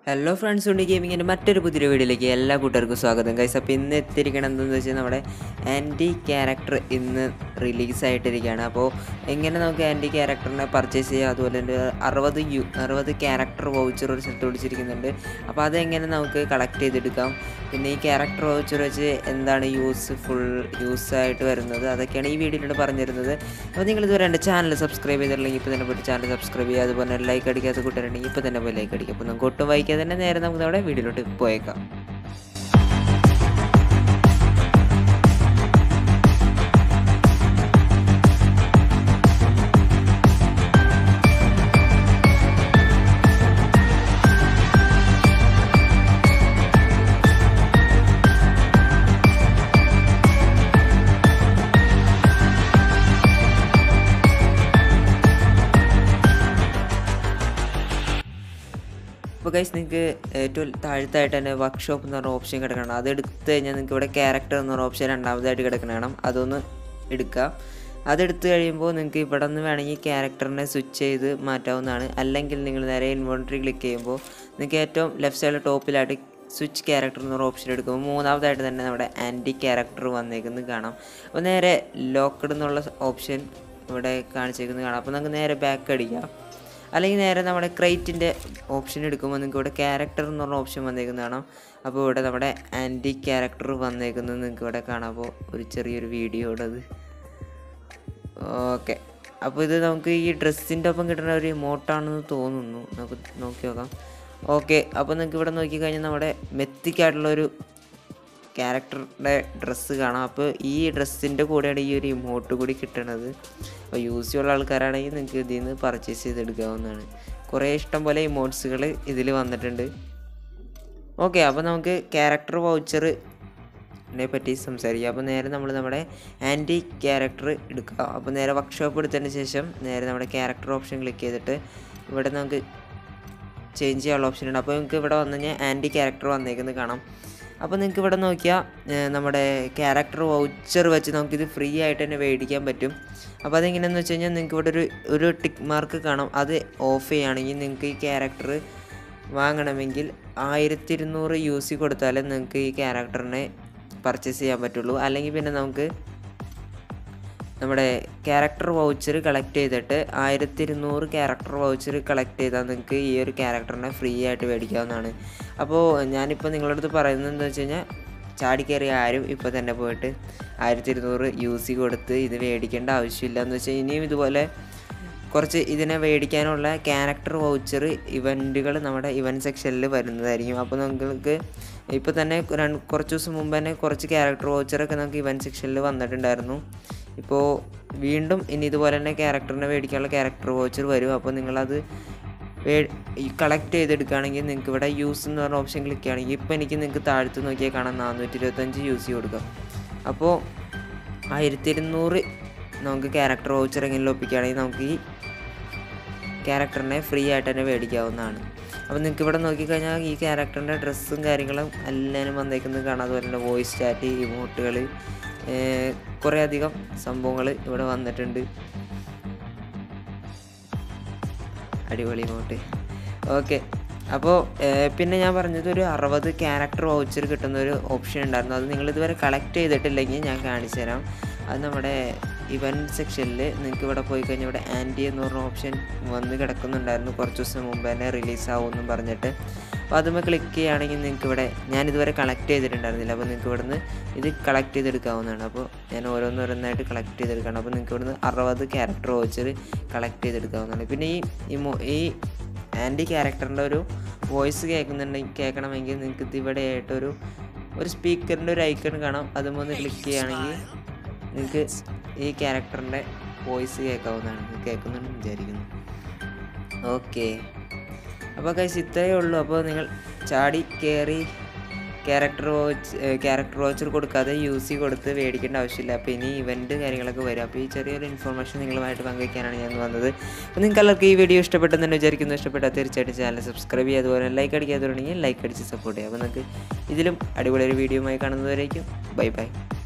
hello friends ഉണ്ട് ഗെയിമിങ്ങിൻ്റെ മറ്റൊരു പുതിയ വീഡിയോയിലേക്ക് എല്ലാ കൂട്ടുകാർക്കും സ്വാഗതം കൈസ് അപ്പോൾ ഇന്ന് എത്തിയിരിക്കണം എന്തെന്ന് വെച്ചാൽ നമ്മുടെ ആൻറ്റി ക്യാരക്ടർ ഇന്ന് റിലീസായിട്ടിരിക്കുകയാണ് അപ്പോൾ എങ്ങനെ നമുക്ക് ആൻറ്റി ക്യാരക്ടറിനെ പർച്ചേസ് ചെയ്യാം അതുപോലെ തന്നെ അറുപത് യു അറുപത് ക്യാരക്ടർ വൗച്ചർ ഒരു സ്ഥലത്ത് വിളിച്ചിരിക്കുന്നുണ്ട് അപ്പോൾ അതെങ്ങനെ നമുക്ക് കളക്ട് ചെയ്തെടുക്കാം പിന്നെ ഈ ക്യാരക്ടർ വൗച്ചർ വെച്ച് എന്താണ് യൂസ് ഫുൾ യൂസ് ആയിട്ട് വരുന്നത് അതൊക്കെയാണ് ഈ വീഡിയോയിലൂടെ പറഞ്ഞിരുന്നത് അപ്പോൾ നിങ്ങൾ ഇതുവരെ എൻ്റെ ചാനൽ സബ്സ്ക്രൈബ് ചെയ്തിട്ടുണ്ടെങ്കിൽ ഇപ്പോൾ തന്നെ പോയിട്ട് ചാനൽ സബ്സ്ക്രൈബ് ചെയ്യുക അതുപോലെ ലൈക്ക് അടിക്കാത്ത കൂട്ടുകാരുണ്ടെങ്കിൽ ഇപ്പോൾ തന്നെ പോയി ലൈക്ക് അടിക്കുക അപ്പോൾ നമുക്ക് ഒട്ടും വായിക്കാതെ തന്നെ നേരെ നമുക്ക് നമ്മുടെ വീഡിയോയിലോട്ട് പോയേക്കാം അപ്പോൾ ഗൈസ് നിങ്ങൾക്ക് ഏറ്റവും താഴത്തായിട്ട് തന്നെ വർക്ക്ഷോപ്പ് എന്ന് പറഞ്ഞ ഓപ്ഷൻ കിടക്കണം അത് എടുത്ത് കഴിഞ്ഞാൽ നിങ്ങൾക്ക് ഇവിടെ ക്യാരക്ടർ എന്ന് പറഞ്ഞ ഓപ്ഷൻ രണ്ടാമതായിട്ട് കിടക്കണം കാണാം അതൊന്ന് എടുക്കുക അതെടുത്ത് കഴിയുമ്പോൾ നിങ്ങൾക്ക് ഇവിടെ നിന്ന് വേണമെങ്കിൽ ക്യാരക്ടറിനെ സ്വിച്ച് ചെയ്ത് മാറ്റാവുന്നതാണ് അല്ലെങ്കിൽ നിങ്ങൾ നേരെ ഇൻവോൾട്ടറി ക്ലിക്ക് ചെയ്യുമ്പോൾ നിങ്ങൾക്ക് ഏറ്റവും ലെഫ്റ്റ് സൈഡിൽ ടോപ്പിലായിട്ട് സ്വിച്ച് ക്യാരക്ടർ എന്ന് പറഞ്ഞ ഓപ്ഷൻ എടുക്കുമ്പോൾ മൂന്നാമതായിട്ട് തന്നെ നമ്മുടെ ആൻറ്റി ക്യാരക്ടർ വന്നേക്കുന്നത് കാണാം അപ്പോൾ നേരെ ലോക്കഡ് എന്നുള്ള ഓപ്ഷൻ ഇവിടെ കാണിച്ചേക്കുന്നത് കാണാം അപ്പോൾ നമുക്ക് നേരെ ബാക്ക് അടിക്കാം അല്ലെങ്കിൽ നേരെ നമ്മുടെ ക്രൈറ്റിൻ്റെ ഓപ്ഷൻ എടുക്കുമ്പോൾ നിങ്ങൾക്ക് ഇവിടെ ക്യാരക്ടർ എന്ന് പറഞ്ഞ ഓപ്ഷൻ വന്നേക്കുന്നത് കാണാം അപ്പോൾ ഇവിടെ നമ്മുടെ ആൻറ്റി ക്യാരക്ടർ വന്നേക്കുന്നത് നിങ്ങൾക്ക് ഇവിടെ കാണാം അപ്പോൾ ഒരു ചെറിയൊരു വീഡിയോ ഇവിടെ അത് ഓക്കെ അപ്പോൾ ഇത് നമുക്ക് ഈ ഡ്രസ്സിൻ്റെ ഒപ്പം കിട്ടുന്ന ഒരു ഇമോട്ടാണെന്ന് തോന്നുന്നു നമുക്ക് നോക്കി നോക്കാം ഓക്കെ അപ്പോൾ നിങ്ങൾക്ക് ഇവിടെ നോക്കിക്കഴിഞ്ഞാൽ നമ്മുടെ മെത്തിക്കായിട്ടുള്ള ഒരു ക്യാരക്ടറുടെ ഡ്രസ്സ് കാണാം അപ്പോൾ ഈ ഡ്രസ്സിൻ്റെ കൂടെയാണ് ഈ ഒരു ഇമോട്ട് കൂടി കിട്ടണത് അപ്പോൾ യൂസ് ചെയ്യുന്ന ആൾക്കാരാണെങ്കിൽ നിങ്ങൾക്ക് ഇതിൽ നിന്ന് പർച്ചേസ് ചെയ്തെടുക്കാവുന്നതാണ് കുറേ ഇഷ്ടം പോലെ ഇമോട്ട്സുകൾ ഇതിൽ വന്നിട്ടുണ്ട് ഓക്കെ അപ്പോൾ നമുക്ക് ക്യാരക്ടർ വൗച്ചർ നെ പറ്റി സംസാരിക്കാം അപ്പോൾ നേരെ നമ്മൾ നമ്മുടെ ആൻറ്റി ക്യാരക്ടർ എടുക്കുക അപ്പോൾ നേരെ വർക്ക്ഷോപ്പ് എടുത്തതിന് ശേഷം നേരെ നമ്മുടെ ക്യാരക്ടർ ഓപ്ഷൻ ക്ലിക്ക് ചെയ്തിട്ട് ഇവിടെ നമുക്ക് ചേഞ്ച് ചെയ്യാനുള്ള ഓപ്ഷൻ ഉണ്ട് അപ്പോൾ നിങ്ങൾക്ക് ഇവിടെ വന്നു കഴിഞ്ഞാൽ ആൻറ്റി ക്യാരക്ടർ വന്നേക്കുന്നത് കാണാം അപ്പോൾ നിങ്ങൾക്ക് ഇവിടെ നോക്കിയാൽ ഏഹ്, നമ്മുടെ ക്യാരക്ടർ വൗച്ചർ വെച്ച് നമുക്കിത് ഫ്രീ ആയിട്ട് തന്നെ മേടിക്കാൻ പറ്റും അപ്പോൾ അതെങ്ങനെയാണെന്ന് വെച്ച് കഴിഞ്ഞാൽ നിങ്ങൾക്ക് ഇവിടെ ഒരു ഒരു ടിക്ക് മാർക്ക് കാണാം അത് ഓഫ് ചെയ്യുകയാണെങ്കിൽ നിങ്ങൾക്ക് ഈ ക്യാരക്ടർ വാങ്ങണമെങ്കിൽ ആയിരത്തി ഇരുന്നൂറ് യു സി കൊടുത്താലേ നിങ്ങൾക്ക് ഈ ക്യാരക്ടറിനെ പർച്ചേസ് ചെയ്യാൻ പറ്റുള്ളൂ അല്ലെങ്കിൽ പിന്നെ നമുക്ക് നമ്മുടെ ക്യാരക്ടർ വൗച്ചർ കളക്ട് ചെയ്തിട്ട് ആയിരത്തി ഇരുന്നൂറ് ക്യാരക്ടർ വൗച്ചർ കളക്ട് ചെയ്താൽ നിങ്ങൾക്ക് ഈ ഒരു ക്യാരക്ടറിനെ ഫ്രീ ആയിട്ട് മേടിക്കാവുന്നതാണ് അപ്പോൾ ഞാനിപ്പോൾ നിങ്ങളുടെ അടുത്ത് പറയുന്നത് എന്താ വെച്ച് കഴിഞ്ഞാൽ ചാടിക്കയറി ആരും ഇപ്പോൾ തന്നെ പോയിട്ട് ആയിരത്തി ഇരുന്നൂറ് യു സി കൊടുത്ത് ഇത് മേടിക്കേണ്ട ആവശ്യമില്ല എന്ന് വെച്ചാൽ ഇനിയും ഇതുപോലെ കുറച്ച് ഇതിനെ മേടിക്കാനുള്ള ക്യാരക്ടർ വൗച്ചർ ഇവൻറ്റുകൾ നമ്മുടെ ഇവൻറ്റ് സെക്ഷനിൽ വരുന്നതായിരിക്കും അപ്പോൾ നിങ്ങൾക്ക് ഇപ്പോൾ തന്നെ രണ്ട് കുറച്ച് ദിവസം മുമ്പ് തന്നെ കുറച്ച് ക്യാരക്ടർ വൗച്ചറൊക്കെ നമുക്ക് ഇവൻറ്റ് സെക്ഷനിൽ വന്നിട്ടുണ്ടായിരുന്നു ഇപ്പോൾ വീണ്ടും ഇനി ഇതുപോലെ തന്നെ ക്യാരക്ടറിനെ മേടിക്കാനുള്ള ക്യാരക്ടർ വൗച്ചർ വരും അപ്പോൾ നിങ്ങളത് കളക്ട് ചെയ്തെടുക്കുകയാണെങ്കിൽ നിങ്ങൾക്ക് ഇവിടെ യൂസ് എന്ന് പറഞ്ഞ ഓപ്ഷൻ ക്ലിക്ക് ചെയ്യുകയാണെങ്കിൽ ഇപ്പോൾ എനിക്ക് നിങ്ങൾക്ക് താഴത്ത് നോക്കിയാൽ കാണാം നാനൂറ്റി ഇരുപത്തഞ്ച് യൂസ് ചെയ്ത് കൊടുക്കാം അപ്പോൾ ആയിരത്തി ഇരുന്നൂറ് നമുക്ക് ക്യാരക്ടർ വൗച്ചർ എങ്ങനെ ഒപ്പിക്കുകയാണെങ്കിൽ നമുക്ക് ഈ ക്യാരക്ടറിനെ ഫ്രീ ആയിട്ട് തന്നെ മേടിക്കാവുന്നതാണ് അപ്പോൾ നിങ്ങൾക്ക് ഇവിടെ നോക്കിക്കഴിഞ്ഞാൽ ഈ ക്യാരക്ടറിൻ്റെ ഡ്രസ്സും കാര്യങ്ങളും എല്ലാവരും വന്നേക്കുന്നത് കാണാം അതുപോലെ തന്നെ വോയിസ് ചാറ്റ് ഇമോട്ടുകൾ കുറേ അധികം സംഭവങ്ങൾ ഇവിടെ വന്നിട്ടുണ്ട് അടിപൊളി ഇമോട്ട് ഓക്കെ അപ്പോൾ പിന്നെ ഞാൻ പറഞ്ഞത് ഒരു അറുപത് ക്യാരക്ടർ വൗച്ചർ കിട്ടുന്ന ഒരു ഓപ്ഷൻ ഉണ്ടായിരുന്നു അത് നിങ്ങൾ ഇതുവരെ കളക്ട് ചെയ്തിട്ടില്ലെങ്കിൽ ഞാൻ കാണിച്ചു തരാം അത് നമ്മുടെ ഇവൻറ്റ് സെക്ഷനിൽ നിങ്ങൾക്ക് ഇവിടെ പോയി കഴിഞ്ഞാൽ ഇവിടെ ആൻറ്റി എന്ന് പറഞ്ഞ ഓപ്ഷൻ വന്ന് കിടക്കുന്നുണ്ടായിരുന്നു കുറച്ച് ദിവസം മുമ്പ് തന്നെ റിലീസ് ആവുമെന്നും പറഞ്ഞിട്ട് അപ്പോൾ അതുമ്പോൾ ക്ലിക്ക് ചെയ്യുകയാണെങ്കിൽ നിങ്ങൾക്ക് ഇവിടെ ഞാൻ ഇതുവരെ കളക്ട് ചെയ്തിട്ടുണ്ടായിരുന്നില്ല അപ്പോൾ നിങ്ങൾക്ക് ഇവിടുന്ന് ഇത് കളക്ട് ചെയ്തെടുക്കാവുന്നതാണ് അപ്പോൾ ഞാൻ ഓരോന്നോരോന്നായിട്ട് കളക്ട് ചെയ്തെടുക്കണം അപ്പോൾ നിങ്ങൾക്ക് ഇവിടുന്ന് അറുപത് ക്യാരക്ടർ വോച്ചർ കളക്ട് ചെയ്തെടുക്കാവുന്നതാണ് പിന്നെ ഈ ഇമോ ഈ ആൻറ്റി ക്യാരക്ടറിൻ്റെ ഒരു വോയിസ് കേൾക്കുന്നുണ്ടെങ്കിൽ കേൾക്കണമെങ്കിൽ നിങ്ങൾക്ക് ഇത് ഇവിടെ ആയിട്ടൊരു ഒരു സ്പീക്കറിൻ്റെ ഒരു ഐക്കൺ കാണാം അതുമൊന്ന് ക്ലിക്ക് ചെയ്യുകയാണെങ്കിൽ നിങ്ങൾക്ക് ഈ ക്യാരക്ടറിൻ്റെ വോയിസ് കേൾക്കാവുന്നതാണ് കേൾക്കുന്നുണ്ടെന്ന് വിചാരിക്കുന്നു ഓക്കെ അപ്പോൾ കഴിച്ച് ഇത്രയേ ഉള്ളൂ അപ്പോൾ നിങ്ങൾ ചാടി കയറി ക്യാരക്ടർ വാച്ച് ക്യാരക്ടർ വാച്ചർ കൊടുക്കാതെ യൂസ് ചെയ്ത് കൊടുത്ത് മേടിക്കേണ്ട ആവശ്യമില്ല അപ്പോൾ ഇനി ഇവൻറ്റ് കാര്യങ്ങളൊക്കെ വരും അപ്പോൾ ഈ ചെറിയൊരു ഇൻഫർമേഷൻ നിങ്ങളുമായിട്ട് പങ്കുവയ്ക്കാനാണ് ഞാൻ വന്നത് അപ്പോൾ നിങ്ങൾക്ക് എല്ലാവർക്കും ഈ വീഡിയോ ഇഷ്ടപ്പെട്ടെന്ന് വിചാരിക്കുന്നു ഇഷ്ടപ്പെട്ടാൽ തീർച്ചയായിട്ടും ചാനൽ സബ്സ്ക്രൈബ് ചെയ്യുക അതുപോലെ ലൈക്ക് അടിക്കാത്തവരുണ്ടെങ്കിൽ ലൈക്ക് അടിച്ച് സപ്പോർട്ട് ചെയ്യുക അപ്പോൾ നിങ്ങൾക്ക് ഇതിലും അടിപൊളി ഒരു വീഡിയോയുമായി കാണുന്നവരേക്കും ബൈ ബൈ